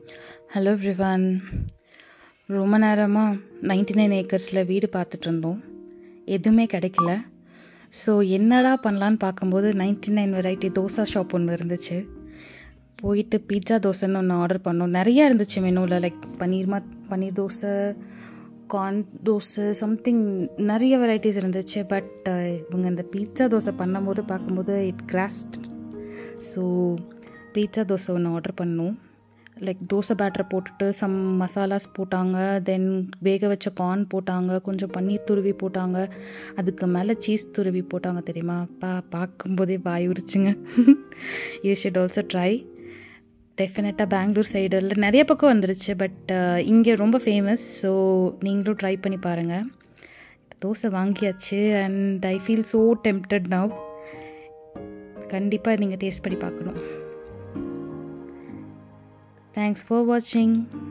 hello everyone ரொம்ப நேரமாக ninety nine ஏக்கர்ஸில் வீடு பார்த்துட்டு இருந்தோம் எதுவுமே கிடைக்கல ஸோ என்னடா பண்ணலான்னு பார்க்கும்போது ninety nine variety dosa shop ஒன்று இருந்துச்சு போயிட்டு பீட்சா தோசைன்னு ஒன்று ஆர்டர் பண்ணோம் நிறையா இருந்துச்சு மெனுவில் லைக் பன்னீர் மா பன்னீர் தோசை கார்ன் தோசை சம்திங் நிறைய வெரைட்டிஸ் இருந்துச்சு பட் இவங்க இந்த பீட்சா தோசை பண்ணும்போது பார்க்கும்போது it crossed so pizza dosa ஒன்று ஆர்டர் பண்ணோம் லைக் தோசை பேட்டரை போட்டுட்டு சம் மசாலாஸ் போட்டாங்க தென் வேக வச்ச கார்ன் போட்டாங்க கொஞ்சம் பன்னீர் துருவி போட்டாங்க அதுக்கு மேலே சீஸ் துருவி போட்டாங்க தெரியுமா பா பார்க்கும்போதே வாய் உரிச்சுங்க யூ ஷுட் ஆல்சோ ட்ரை டெஃபினட்டாக பெங்களூர் சைடில் நிறைய பக்கம் வந்துருச்சு பட் இங்கே ரொம்ப ஃபேமஸ் ஸோ நீங்களும் ட்ரை பண்ணி பாருங்கள் தோசை வாங்கியாச்சு and I feel so tempted now கண்டிப்பாக நீங்கள் டேஸ்ட் பண்ணி பார்க்கணும் தேங்க்ஸ் ஃபார் வாட்சிங்